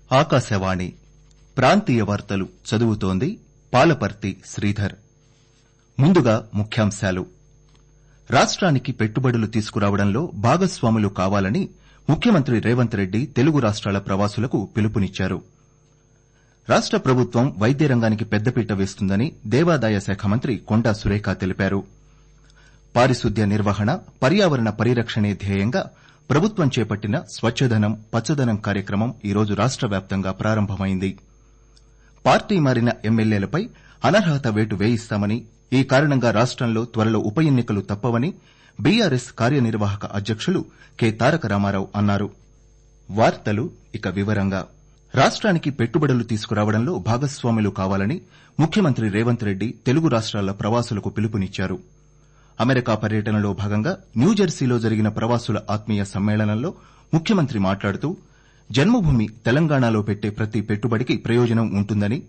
ఆకాశవాణి ప్రాంతీయ వార్తలు చదువుతోంది పాలపర్తి శ్రీధర్ ముందుగా ముఖ్యాంశాలు రాష్టానికి పెట్టుబడులు తీసుకురావడంలో భాగస్వాములు కావాలని ముఖ్యమంత్రి రేవంత్ రెడ్డి తెలుగు రాష్టాల ప్రవాసులకు పిలుపునిచ్చారు రాష్ట ప్రభుత్వం వైద్య రంగానికి పెద్దపీట వేస్తుందని దేవాదాయ శాఖ మంత్రి కొండా సురేఖ తెలిపారు పారిశుద్ధ్య నిర్వహణ పర్యావరణ పరిరక్షణే ధ్యేయంగా ప్రభుత్వం చేపట్టిన స్వచ్చదనం పచ్చదనం కార్యక్రమం ఈరోజు రాష్ట వ్యాప్తంగా ప్రారంభమైంది పార్టీ మారిన ఎమ్మెల్యేలపై అనర్హత వేటు వేయిస్తామని ఈ కారణంగా రాష్టంలో త్వరలో ఉప ఎన్నికలు తప్పవని బీఆర్ఎస్ కార్యనిర్వాహక అధ్యకులు కె తారక రామారావు అన్నారు రాష్టానికి పెట్టుబడులు తీసుకురావడంలో భాగస్వాములు కావాలని ముఖ్యమంత్రి రేవంత్ రెడ్డి తెలుగు రాష్టాల ప్రవాసులకు పిలుపునిచ్చారు అమెరికా పర్యటనలో భాగంగా న్యూజెర్సీలో జరిగిన ప్రవాసుల ఆత్మీయ సమ్మేళనంలో ముఖ్యమంత్రి మాట్లాడుతూ జన్మభూమి తెలంగాణలో పెట్టే ప్రతి పెట్టుబడికి ప్రయోజనం ఉంటుందని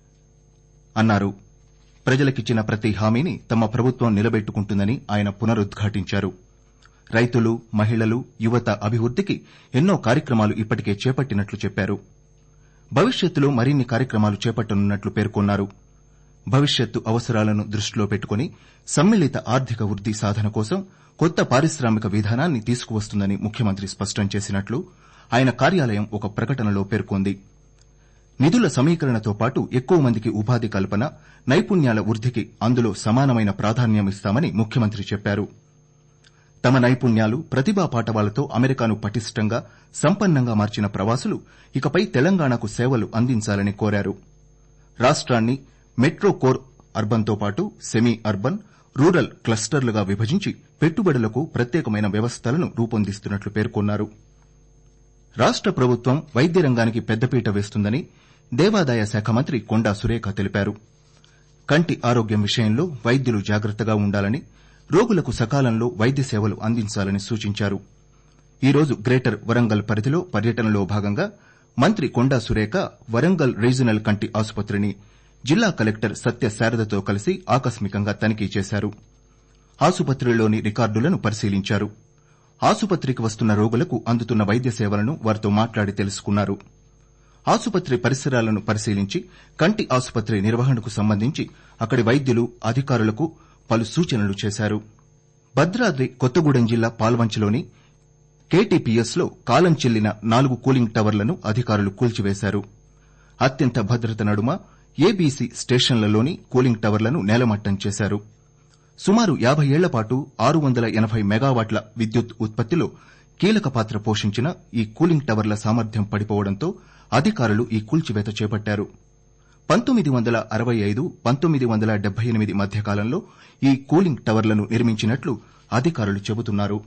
అన్నారు ప్రజలకిచ్చిన ప్రతి హామీని తమ ప్రభుత్వం నిలబెట్టుకుంటుందని ఆయన పునరుద్ఘాటించారు రైతులు మహిళలు యువత అభివృద్దికి ఎన్నో కార్యక్రమాలు ఇప్పటికే చేపట్టినట్లు చెప్పారు భవిష్యత్తులో మరిన్ని కార్యక్రమాలు చేపట్టనున్నట్లు పేర్కొన్నారు భవిష్యత్తు అవసరాలను దృష్టిలో పెట్టుకుని సమ్మిళిత ఆర్థిక వృద్ది సాధన కోసం కొత్త పారిశ్రామిక విధానాన్ని తీసుకువస్తుందని ముఖ్యమంత్రి స్పష్టం చేసినట్లు ఆయన కార్యాలయం ఒక ప్రకటనలో పేర్కొంది నిధుల సమీకరణతో పాటు ఎక్కువ మందికి ఉపాధి కల్పన నైపుణ్యాల వృద్దికి అందులో సమానమైన ప్రాధాన్యమిస్తామని ముఖ్యమంత్రి చెప్పారు తమ నైపుణ్యాలు ప్రతిభా పాటవాలతో అమెరికాను పటిష్టంగా సంపన్నంగా మార్చిన ప్రవాసులు ఇకపై తెలంగాణకు సేవలు అందించాలని కోరారు రాష్టాన్ని మెట్రో కోర్ అర్బన్తో పాటు సెమీ అర్బన్ రూరల్ క్లస్టర్లుగా విభజించి పెట్టుబడులకు ప్రత్యేకమైన వ్యవస్థలను రూపొందిస్తున్నట్లు పేర్కొన్నారు రాష్ట ప్రభుత్వం వైద్య రంగానికి పెద్దపీట వేస్తుందని దేవాదాయ శాఖ మంత్రి కొండా సురేఖ తెలిపారు కంటి ఆరోగ్యం విషయంలో వైద్యులు జాగ్రత్తగా ఉండాలని రోగులకు సకాలంలో వైద్య సేవలు అందించాలని సూచించారు ఈ రోజు గ్రేటర్ వరంగల్ పరిధిలో పర్యటనలో భాగంగా మంత్రి కొండా సురేఖ వరంగల్ రీజనల్ కంటి ఆసుపత్రిని జిల్లా కలెక్టర్ సత్య శారదతో కలిసి ఆకస్మికంగా తనిఖీ చేశారు ఆసుపత్రిలోని రికార్డులను పరిశీలించారు ఆసుపత్రికి వస్తున్న రోగులకు అందుతున్న వైద్య సేవలను వారితో మాట్లాడి తెలుసుకున్నారు ఆసుపత్రి పరిసరాలను పరిశీలించి కంటి ఆసుపత్రి నిర్వహణకు సంబంధించి అక్కడి వైద్యులు అధికారులకు పలు సూచనలు చేశారు భద్రాద్రి కొత్తగూడెం జిల్లా పాల్వంచలోని కేటీపీఎస్ లో కాలం చెల్లిన నాలుగు కూలింగ్ టవర్లను అధికారులు కూల్చివేశారు అత్యంత భద్రత నడుమ ఏబీసీ స్టేషన్లలోని కూలింగ్ టవర్లను నేలమట్టం చేశారు సుమారు యాబై ఏళ్ల పాటు ఆరు వందల ఎనబై మెగావాట్ల విద్యుత్ ఉత్పత్తిలో కీలక పాత్ర పోషించిన ఈ కూలింగ్ టవర్ల సామర్థ్యం పడిపోవడంతో అధికారులు ఈ కూల్చివేత చేపట్టారు పంతొమ్మిది వందల అరవై ఐదు పంతొమ్మిది వందల డెబ్బై ఎనిమిది మధ్యకాలంలో ఈ కూలింగ్ టవర్లను నిర్మించినట్లు అధికారులు చెబుతున్నారు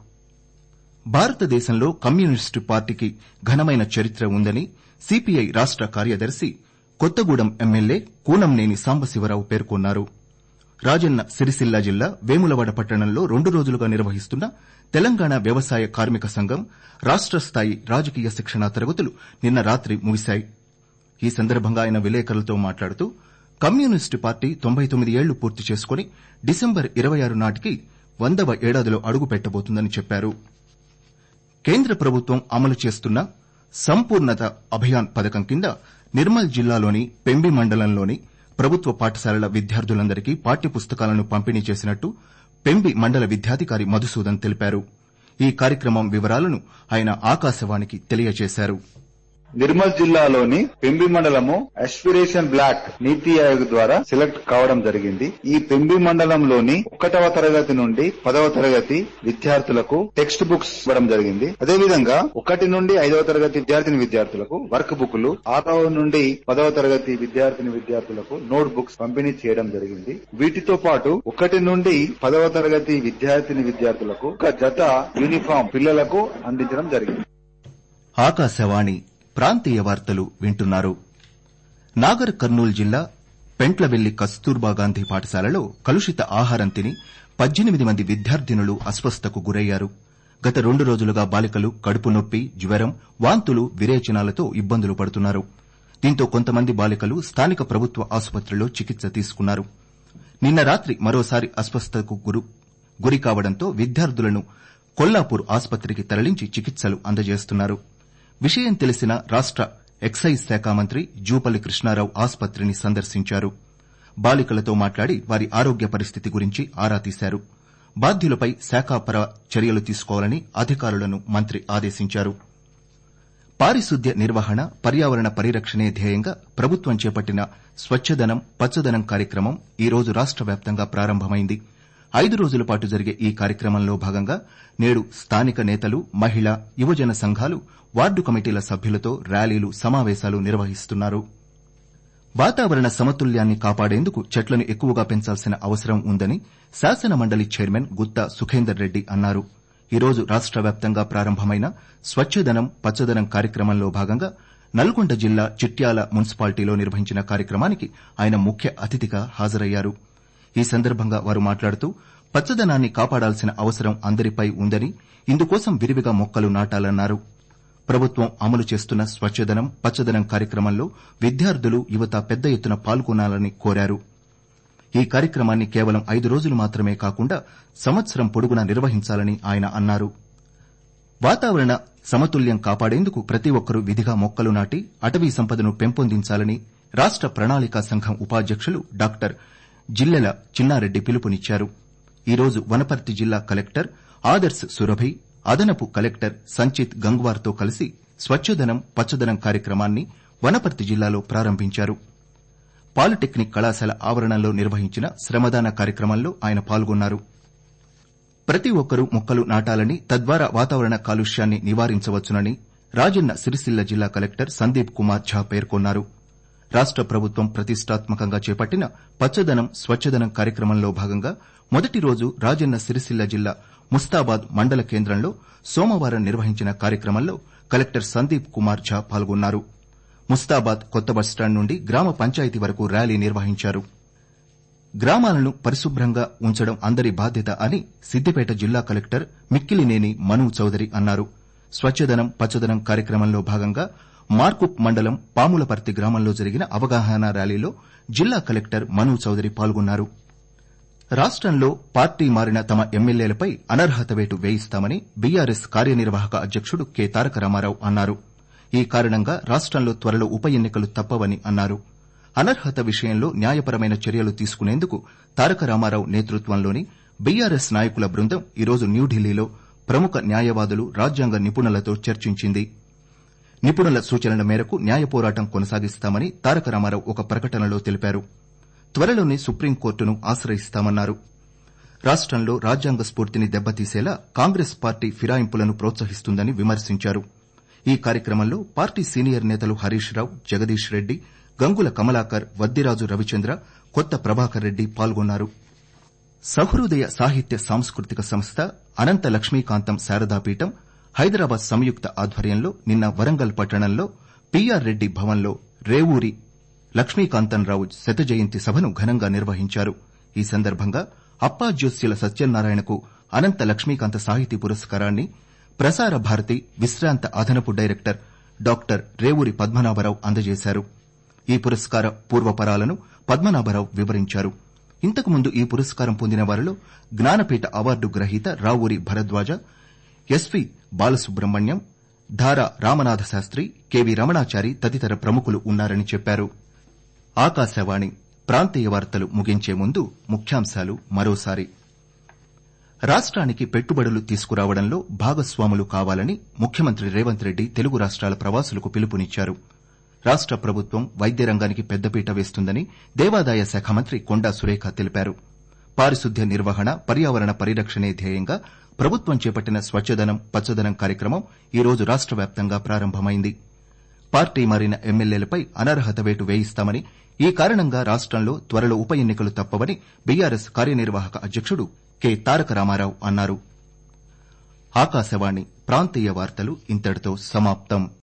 భారతదేశంలో కమ్యూనిస్టు పార్టీకి ఘనమైన చరిత్ర ఉందని సీపీఐ రాష్ట కార్యదర్శి కొత్తగూడెం ఎమ్మెల్యే కూనంనేని సాంబశివరావు పేర్కొన్నారు రాజన్న సిరిసిల్ల జిల్లా వేములవాడ పట్టణంలో రెండు రోజులుగా నిర్వహిస్తున్న తెలంగాణ వ్యవసాయ కార్మిక సంఘం రాష్ట స్థాయి రాజకీయ శిక్షణా తరగతులు నిన్న రాత్రి ముగిశాయి ఈ సందర్భంగా ఆయన విలేకరులతో మాట్లాడుతూ కమ్యూనిస్టు పార్టీ తొంభై తొమ్మిది ఏళ్లు పూర్తి చేసుకుని డిసెంబర్ ఇరవై ఆరు నాటికి వందవ ఏడాదిలో అడుగు పెట్టబోతుందని చెప్పారు కేంద్ర ప్రభుత్వం అమలు చేస్తున్న సంపూర్ణత అభియాన్ పథకం కింద నిర్మల్ జిల్లాలోని పెంబి మండలంలోని ప్రభుత్వ పాఠశాలల విద్యార్థులందరికీ పాఠ్యపుస్తకాలను పంపిణీ చేసినట్టు పెంబి మండల విద్యాధికారి మధుసూదన్ తెలిపారు ఈ కార్యక్రమం వివరాలను ఆయన ఆకాశవాణికి తెలియజేశారు నిర్మల్ జిల్లాలోని పెంబి మండలము అస్పిరేషన్ బ్లాక్ నీతి ఆయోగ్ ద్వారా సెలెక్ట్ కావడం జరిగింది ఈ పెంబి మండలంలోని ఒకటవ తరగతి నుండి పదవ తరగతి విద్యార్థులకు టెక్స్ట్ బుక్స్ ఇవ్వడం జరిగింది అదేవిధంగా ఒకటి నుండి ఐదవ తరగతి విద్యార్థిని విద్యార్థులకు వర్క్ బుక్లు ఆరవ నుండి పదవ తరగతి విద్యార్థిని విద్యార్థులకు నోట్ బుక్స్ పంపిణీ చేయడం జరిగింది వీటితో పాటు ఒకటి నుండి పదవ తరగతి విద్యార్థిని విద్యార్థులకు ఒక జత యూనిఫామ్ పిల్లలకు అందించడం జరిగింది ఆకాశవాణి ప్రాంతీయ వార్తలు వింటున్నారు నాగర్ కర్నూలు జిల్లా పెంట్లవెల్లి కస్తూర్బా గాంధీ పాఠశాలలో కలుషిత ఆహారం తిని పద్దెనిమిది మంది విద్యార్థినులు అస్వస్థకు గురయ్యారు గత రెండు రోజులుగా బాలికలు కడుపు నొప్పి జ్వరం వాంతులు విరేచనాలతో ఇబ్బందులు పడుతున్నారు దీంతో కొంతమంది బాలికలు స్థానిక ప్రభుత్వ ఆసుపత్రిలో చికిత్స తీసుకున్నారు నిన్న రాత్రి మరోసారి అస్వస్థతకు గురికావడంతో విద్యార్థులను కొల్లాపూర్ ఆసుపత్రికి తరలించి చికిత్సలు అందజేస్తున్నారు విషయం తెలిసిన రాష్ట ఎక్సైజ్ శాఖ మంత్రి జూపల్లి కృష్ణారావు ఆస్పత్రిని సందర్శించారు బాలికలతో మాట్లాడి వారి ఆరోగ్య పరిస్థితి గురించి ఆరా తీశారు బాధ్యులపై శాఖాపర చర్యలు తీసుకోవాలని అధికారులను మంత్రి ఆదేశించారు పారిశుద్ధ్య నిర్వహణ పర్యావరణ పరిరక్షణే ధ్యేయంగా ప్రభుత్వం చేపట్టిన స్వచ్చదనం పచ్చదనం కార్యక్రమం ఈ రోజు రాష్ట వ్యాప్తంగా ప్రారంభమైంది ఐదు రోజుల పాటు జరిగే ఈ కార్యక్రమంలో భాగంగా నేడు స్థానిక నేతలు మహిళా యువజన సంఘాలు వార్డు కమిటీల సభ్యులతో ర్యాలీలు సమావేశాలు నిర్వహిస్తున్నారు వాతావరణ సమతుల్యాన్ని కాపాడేందుకు చెట్లను ఎక్కువగా పెంచాల్సిన అవసరం ఉందని శాసన మండలి చైర్మన్ గుత్తా సుఖేందర్ రెడ్డి అన్నారు ఈ రోజు రాష్ట వ్యాప్తంగా ప్రారంభమైన స్వచ్చదనం పచ్చదనం కార్యక్రమంలో భాగంగా నల్గొండ జిల్లా చిట్యాల మున్సిపాలిటీలో నిర్వహించిన కార్యక్రమానికి ఆయన ముఖ్య అతిథిగా హాజరయ్యారు ఈ సందర్భంగా వారు మాట్లాడుతూ పచ్చదనాన్ని కాపాడాల్సిన అవసరం అందరిపై ఉందని ఇందుకోసం విరివిగా మొక్కలు నాటాలన్నారు ప్రభుత్వం అమలు చేస్తున్న స్వచ్చదనం పచ్చదనం కార్యక్రమంలో విద్యార్థులు యువత పెద్ద ఎత్తున పాల్గొనాలని కోరారు ఈ కార్యక్రమాన్ని కేవలం ఐదు రోజులు మాత్రమే కాకుండా సంవత్సరం పొడుగునా నిర్వహించాలని ఆయన అన్నారు వాతావరణ సమతుల్యం కాపాడేందుకు ప్రతి ఒక్కరూ విధిగా మొక్కలు నాటి అటవీ సంపదను పెంపొందించాలని రాష్ట ప్రణాళికా సంఘం ఉపాధ్యకులు డాక్టర్ జిల్లెల చిన్నారెడ్డి పిలుపునిచ్చారు ఈ రోజు వనపర్తి జిల్లా కలెక్టర్ ఆదర్శ్ సురభి అదనపు కలెక్టర్ సంచిత్ గంగ్వార్తో కలిసి స్వచ్చదనం పచ్చదనం కార్యక్రమాన్ని వనపర్తి జిల్లాలో ప్రారంభించారు పాలిటెక్నిక్ కళాశాల ఆవరణలో నిర్వహించిన శ్రమదాన కార్యక్రమంలో ఆయన పాల్గొన్నారు ప్రతి ఒక్కరూ మొక్కలు నాటాలని తద్వారా వాతావరణ కాలుష్యాన్ని నివారించవచ్చునని రాజన్న సిరిసిల్ల జిల్లా కలెక్టర్ సందీప్ కుమార్ ఝా పేర్కొన్నారు రాష్ట ప్రభుత్వం ప్రతిష్టాత్మకంగా చేపట్టిన పచ్చదనం స్వచ్చదనం కార్యక్రమంలో భాగంగా మొదటి రోజు రాజన్న సిరిసిల్ల జిల్లా ముస్తాబాద్ మండల కేంద్రంలో సోమవారం నిర్వహించిన కార్యక్రమంలో కలెక్టర్ సందీప్ కుమార్ ఝా పాల్గొన్నారు ముస్తాబాద్ కొత్త బస్టాండ్ నుండి గ్రామ పంచాయతీ వరకు ర్యాలీ నిర్వహించారు గ్రామాలను పరిశుభ్రంగా ఉంచడం అందరి బాధ్యత అని సిద్దిపేట జిల్లా కలెక్టర్ మిక్కిలినేని మను చౌదరి అన్నారు స్వచ్చదనం పచ్చదనం కార్యక్రమంలో భాగంగా మార్కుప్ మండలం పాములపర్తి గ్రామంలో జరిగిన అవగాహన ర్యాలీలో జిల్లా కలెక్టర్ మను చౌదరి పాల్గొన్నారు రాష్టంలో పార్టీ మారిన తమ ఎమ్మెల్యేలపై అనర్హత వేటు వేయిస్తామని బీఆర్ఎస్ కార్యనిర్వాహక అధ్యకుడు కె తారక రామారావు అన్నారు ఈ కారణంగా రాష్టంలో త్వరలో ఉప ఎన్నికలు తప్పవని అన్నారు అనర్హత విషయంలో న్యాయపరమైన చర్యలు తీసుకునేందుకు తారక రామారావు నేతృత్వంలోని బీఆర్ఎస్ నాయకుల బృందం ఈరోజు న్యూఢిల్లీలో ప్రముఖ న్యాయవాదులు రాజ్యాంగ నిపుణులతో చర్చించింది నిపుణుల సూచనల మేరకు న్యాయ పోరాటం కొనసాగిస్తామని తారక రామారావు ఒక ప్రకటనలో తెలిపారు త్వరలోనే సుప్రీంకోర్టును ఆశ్రయిస్తామన్నారు రాష్టంలో రాజ్యాంగ స్పూర్తిని దెబ్బతీసేలా కాంగ్రెస్ పార్టీ ఫిరాయింపులను ప్రోత్సహిస్తుందని విమర్శించారు ఈ కార్యక్రమంలో పార్టీ సీనియర్ నేతలు హరీష్ రావు జగదీష్ రెడ్డి గంగుల కమలాకర్ వద్దిరాజు రవిచంద్ర కొత్త ప్రభాకర్ రెడ్డి పాల్గొన్నారు సహృదయ సాహిత్య సాంస్కృతిక సంస్థ అనంత లక్ష్మీకాంతం శారదాపీఠం హైదరాబాద్ సంయుక్త ఆధ్వర్యంలో నిన్న వరంగల్ పట్టణంలో పీఆర్ రెడ్డి భవన్లో రేవూరి లక్ష్మీకాంతంరావు శత జయంతి సభను ఘనంగా నిర్వహించారు ఈ సందర్భంగా అప్పాజ్యోత్స్యుల సత్యనారాయణకు అనంత లక్ష్మీకాంత సాహితీ పురస్కారాన్ని ప్రసార భారతి విశ్రాంత అదనపు డైరెక్టర్ డాక్టర్ రేవూరి పద్మనాభరావు అందజేశారు ఈ పురస్కార పూర్వపరాలను పద్మనాభరావు వివరించారు ఇంతకుముందు ఈ పురస్కారం పొందిన వారిలో జ్ఞానపీఠ అవార్డు గ్రహీత రావూరి భరద్వాజ ఎస్వి బాలసుబ్రహ్మణ్యం ధారా రామనాథ శాస్త్రి కెవి రమణాచారి తదితర ప్రముఖులు ఉన్నారని చెప్పారు ఆకాశవాణి ప్రాంతీయ వార్తలు ముగించే ముందు ముఖ్యాంశాలు మరోసారి రాష్ట్రానికి పెట్టుబడులు తీసుకురావడంలో భాగస్వాములు కావాలని ముఖ్యమంత్రి రేవంత్ రెడ్డి తెలుగు రాష్ట్రాల ప్రవాసులకు పిలుపునిచ్చారు రాష్ట ప్రభుత్వం వైద్య రంగానికి పెద్దపీట వేస్తుందని దేవాదాయ శాఖ మంత్రి కొండా సురేఖ తెలిపారు పారిశుద్ధ్య నిర్వహణ పర్యావరణ పరిరక్షణే ధ్యేయంగా ప్రభుత్వం చేపట్టిన స్వచ్చదనం పచ్చదనం కార్యక్రమం ఈ రోజు రాష్ట వ్యాప్తంగా ప్రారంభమైంది పార్టీ మారిన ఎమ్మెల్యేలపై అనర్హత వేటు వేయిస్తామని ఈ కారణంగా రాష్టంలో త్వరలో ఉప ఎన్నికలు తప్పవని బీఆర్ఎస్ కార్యనిర్వాహక అధ్యకుడు కె తారక రామారావు అన్నారు ఆకాశవాణి ప్రాంతీయ వార్తలు ఇంతటితో సమాప్తం